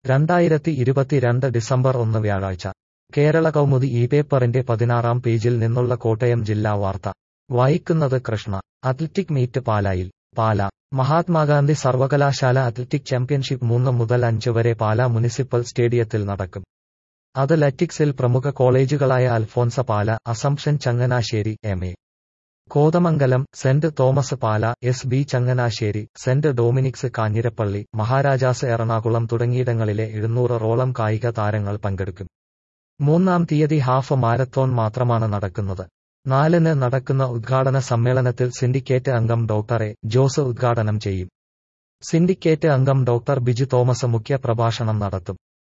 രണ്ടായിരത്തി ഇരുപത്തിരണ്ട് ഡിസംബർ ഒന്ന് വ്യാഴാഴ്ച കേരള കൗമുദി ഈ പേപ്പറിന്റെ പതിനാറാം പേജിൽ നിന്നുള്ള കോട്ടയം ജില്ലാ വാർത്ത വായിക്കുന്നത് കൃഷ്ണ അത്ലറ്റിക് മീറ്റ് പാലായിൽ പാല മഹാത്മാഗാന്ധി സർവകലാശാല അത്ലറ്റിക് ചാമ്പ്യൻഷിപ്പ് മൂന്ന് മുതൽ അഞ്ച് വരെ പാല മുനിസിപ്പൽ സ്റ്റേഡിയത്തിൽ നടക്കും അത്ലറ്റിക്സിൽ പ്രമുഖ കോളേജുകളായ Alphonsa Pala assumption Changanassery M A Kothamangalam saint Thomas Pala S B Changanassery saint Dominic's Kanjirappally Maharaja's Ernakulam തുടങ്ങിയിടങ്ങളിലെ എഴുന്നൂറ് റോളം കായിക താരങ്ങൾ പങ്കെടുക്കും മൂന്നാം തീയതി ഹാഫ് മാരത്തോൺ മാത്രമാണ് നടക്കുന്നത് നാലിന് നടക്കുന്ന ഉദ്ഘാടന സമ്മേളനത്തിൽ സിൻഡിക്കേറ്റ് അംഗം ഡോക്ടർ എ ജോസ് ഉദ്ഘാടനം ചെയ്യും സിൻഡിക്കേറ്റ് അംഗം ഡോക്ടർ ബിജു തോമസ് മുഖ്യ പ്രഭാഷണം നടത്തും